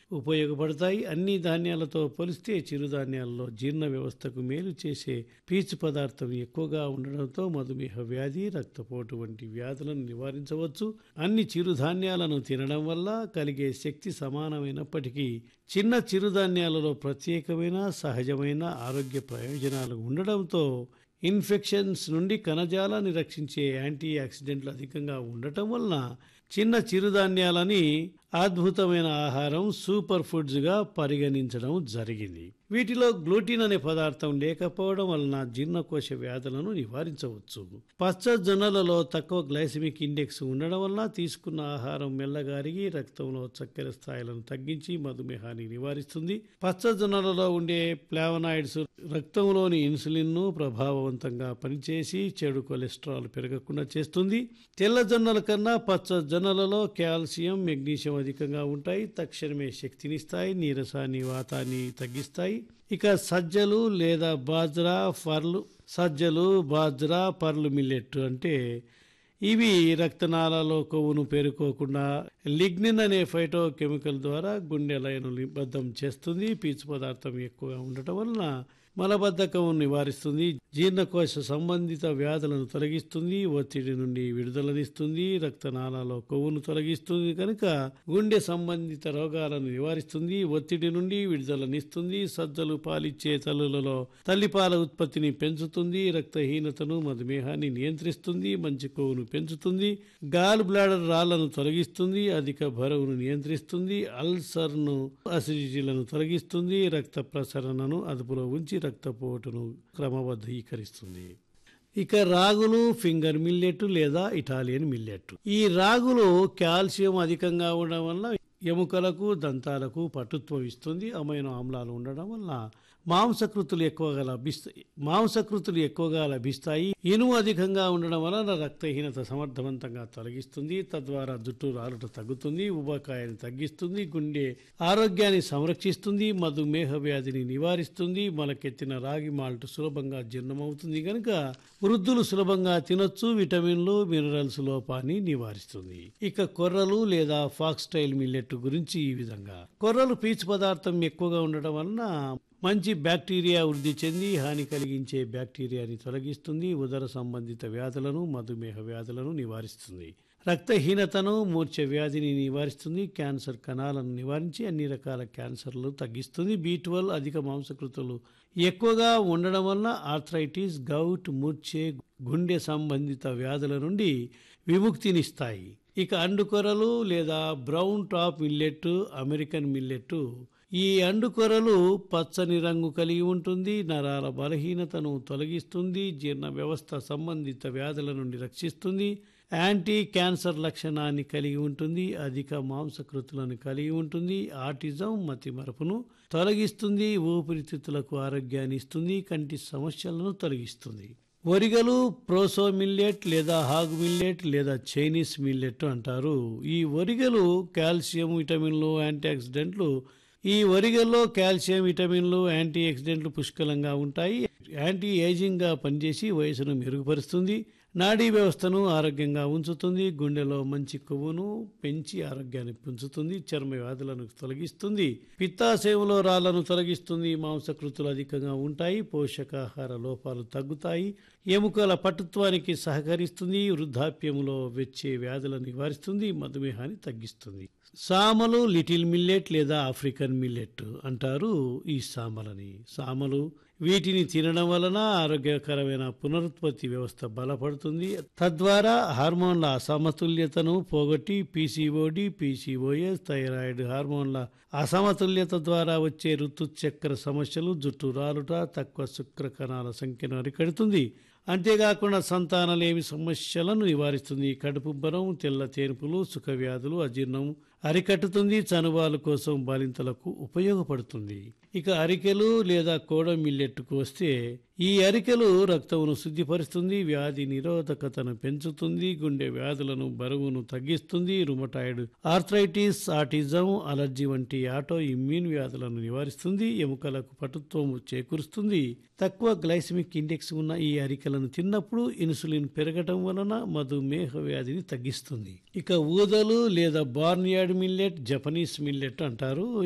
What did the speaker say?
ఉపయోగపడతాయి అన్ని ధాన్యాలతో పోలిస్తే చిరుధాన్యాల్లో జీర్ణ వ్యవస్థకు మేలు చేసే పీచు పదార్థం ఎక్కువగా ఉండడంతో మధుమేహ వ్యాధి రక్తపోటు వంటి వ్యాధులను నివారించవచ్చు అన్ని చిరుధాన్యాలను తినడం వల్ల కలిగే శక్తి సమానమైనప్పటికీ చిన్న చిరుధాన్యాలలో ప్రత్యేకమైన సహజమైన ఆరోగ్య ప్రయోజనాలు ఉండడంతో ఇన్ఫెక్షన్స్ నుండి కణజాలాన్ని రక్షించే యాంటీ ఆక్సిడెంట్లు అధికంగా ఉండటం వలన చిన్న చిరుధాన్యాలని అద్భుతమైన ఆహారం సూపర్ ఫుడ్స్గా పరిగణించడం జరిగింది వీటిలో గ్లూటిన్ అనే పదార్థం లేకపోవడం వలన జీర్ణకోశ వ్యాధులను నివారించవచ్చు పచ్చ జొన్నలలో తక్కువ గ్లైసమిక్ ఇండెక్స్ ఉండడం వలన తీసుకున్న ఆహారం మెల్లగా అరిగి రక్తంలో చక్కెర స్థాయిలను తగ్గించి మధుమేహాన్ని నివారిస్తుంది పచ్చ జొన్నలలో ఉండే ప్లావనాయిడ్స్ రక్తంలోని ఇన్సులిన్ను ప్రభావవంతంగా పనిచేసి చెడు కొలెస్ట్రాల్ పెరగకుండా చేస్తుంది తెల్ల జొన్నల కన్నా పచ్చ జొన్నలలో కాల్షియం మెగ్నీషియం అధికంగా ఉంటాయి తక్షణమే శక్తినిస్తాయి నీరసాన్ని వాతాన్ని తగ్గిస్తాయి ఇక సజ్జలు లేదా బాజ్రా ఫర్లు సజ్జలు బాజ్రా పర్లు మిల్లెట్ అంటే ఇవి రక్తనాళాలో కొవ్వును పేరుకోకుండా లిగ్నిన్ అనే ఫైటో కెమికల్ ద్వారా గుండె లయను నిబద్ధం చేస్తుంది పీచు పదార్థం ఎక్కువగా ఉండటం వలన మలబద్ధకం నివారిస్తుంది జీర్ణకోశ సంబంధిత వ్యాధులను తొలగిస్తుంది ఒత్తిడి నుండి విడుదలనిస్తుంది రక్తనాళాలో కొవ్వును తొలగిస్తుంది కనుక గుండె సంబంధిత రోగాలను నివారిస్తుంది ఒత్తిడి నుండి విడుదలనిస్తుంది సజ్జలు పాలిచ్చే తల్లులలో తల్లిపాల ఉత్పత్తిని పెంచుతుంది రక్తహీనతను మధుమేహాన్ని నియంత్రిస్తుంది మంచి కొవ్వును పెంచుతుంది గాల్ బ్లాడర్ రాళ్లను తొలగిస్తుంది అధిక బరువును నియంత్రిస్తుంది అల్సర్ను అసిడిటీలను తొలగిస్తుంది రక్త ప్రసరణను అదుపులో ఉంచి రక్తపోటును క్రమబద్ధీకరిస్తుంది ఇక రాగులు ఫింగర్ మిల్లెట్ లేదా ఇటాలియన్ మిల్లెట్ ఈ రాగులు కాల్షియం అధికంగా ఉండడం వల్ల ఎముకలకు దంతాలకు పటుత్వం ఇస్తుంది అమైనో ఆమ్లాలు ఉండడం వల్ల మాంసకృతులు ఎక్కువగా లభిస్తాయి మాంసకృతులు ఎక్కువగా లభిస్తాయి ఇనుము అధికంగా ఉండడం వలన రక్తహీనత సమర్థవంతంగా తొలగిస్తుంది తద్వారా జుట్టు రాలుట తగ్గుతుంది ఉబకాయాన్ని తగ్గిస్తుంది గుండె ఆరోగ్యాన్ని సంరక్షిస్తుంది మధుమేహ వ్యాధిని నివారిస్తుంది మొలకెత్తిన రాగి మాల్ట్ సులభంగా జీర్ణమవుతుంది కనుక వృద్ధులు సులభంగా తినొచ్చు విటమిన్లు మినరల్స్ లోపాన్ని నివారిస్తుంది ఇక కొర్రలు లేదా ఫాక్స్టైల్ మిల్లెట్ గురించి ఈ విధంగా కొర్రలు పీచు పదార్థం ఎక్కువగా ఉండటం వలన మంచి బ్యాక్టీరియా వృద్ధి చెంది హాని కలిగించే బ్యాక్టీరియాని తొలగిస్తుంది ఉదర సంబంధిత వ్యాధులను మధుమేహ వ్యాధులను నివారిస్తుంది రక్తహీనతను మూర్ఛ వ్యాధిని నివారిస్తుంది క్యాన్సర్ కణాలను నివారించి అన్ని రకాల క్యాన్సర్లు తగ్గిస్తుంది బీ ట్వెల్వ్ అధిక మాంసకృతులు ఎక్కువగా ఉండడం వలన ఆర్థరైటిస్ గౌట్ మూర్ఛే గుండె సంబంధిత వ్యాధుల నుండి విముక్తినిస్తాయి ఇక అండుకొరలు లేదా brown top millet American millet ఈ అండుకొరలు పచ్చని రంగు కలిగి ఉంటుంది నరాల బలహీనతను తొలగిస్తుంది జీర్ణ వ్యవస్థ సంబంధిత వ్యాధుల నుండి రక్షిస్తుంది యాంటీ క్యాన్సర్ లక్షణాన్ని కలిగి ఉంటుంది అధిక మాంసకృతులను కలిగి ఉంటుంది ఆటిజం మతిమరపును తొలగిస్తుంది ఊపిరితిత్తులకు ఆరోగ్యాన్ని ఇస్తుంది కంటి సమస్యలను తొలగిస్తుంది వరిగలు ప్రోసో మిల్లెట్ లేదా హాగ్ మిల్లెట్ లేదా చైనీస్ మిల్లెట్ అంటారు ఈ వరిగలు కాల్షియం విటమిన్లు యాంటీ ఆక్సిడెంట్లు ఈ వరిగల్లో కాల్షియం విటమిన్లు యాంటీ ఆక్సిడెంట్లు పుష్కలంగా ఉంటాయి యాంటీ ఏజింగ్గా పనిచేసి వయసును మెరుగుపరుస్తుంది నాడీ వ్యవస్థను ఆరోగ్యంగా ఉంచుతుంది గుండెలో మంచి కొవ్వును పెంచి ఆరోగ్యాన్ని పెంచుతుంది చర్మ వ్యాధులను తొలగిస్తుంది పిత్తాశయంలో రాళ్లను తొలగిస్తుంది మాంసకృతులు అధికంగా ఉంటాయి పోషకాహార లోపాలు తగ్గుతాయి ఎముకల పటుత్వానికి సహకరిస్తుంది వృద్ధాప్యములో వచ్చే వ్యాధులను నివారిస్తుంది మధుమేహాన్ని తగ్గిస్తుంది సామలు లిటిల్ మిల్లెట్ లేదా ఆఫ్రికన్ మిల్లెట్ అంటారు ఈ సామలని సామలు వీటిని తినడం వలన ఆరోగ్యకరమైన పునరుత్పత్తి వ్యవస్థ బలపడుతుంది తద్వారా హార్మోన్ల అసమతుల్యతను పోగొట్టి పీసీఓడి పీసీఓఎస్ థైరాయిడ్ హార్మోన్ల అసమతుల్యత ద్వారా వచ్చే ఋతుచక్ర సమస్యలు జుట్టు రాలుట తక్కువ శుక్ర కణాల సంఖ్యను అరికడుతుంది అంతేకాకుండా సంతానలేమి సమస్యలను నివారిస్తుంది కడుపుబ్బరం తెల్ల తేనుపులు సుఖవ్యాధులు అజీర్ణం అరికట్టుతుంది చనుబాలు కోసం బాలింతలకు ఉపయోగపడుతుంది ఇక అరికెలు లేదా కోడ మిల్లెట్టుకు వస్తే ఈ అరికెలు రక్తమును శుద్ధిపరుస్తుంది వ్యాధి నిరోధకతను పెంచుతుంది గుండె వ్యాధులను బరువును తగ్గిస్తుంది రుమటాయిడ్ ఆర్థరైటిస్ ఆటిజం అలర్జీ వంటి ఆటో ఇమ్యూన్ వ్యాధులను నివారిస్తుంది ఎముకలకు పటుత్వము చేకూరుస్తుంది తక్కువ గ్లైసమిక్ ఇండెక్స్ ఉన్న ఈ అరికెలను తిన్నప్పుడు ఇన్సులిన్ పెరగటం వలన మధుమేహ వ్యాధిని తగ్గిస్తుంది ఇక ఊదలు లేదా బార్నియార్డ్ మిల్లెట్ జపనీస్ మిల్లెట్ అంటారు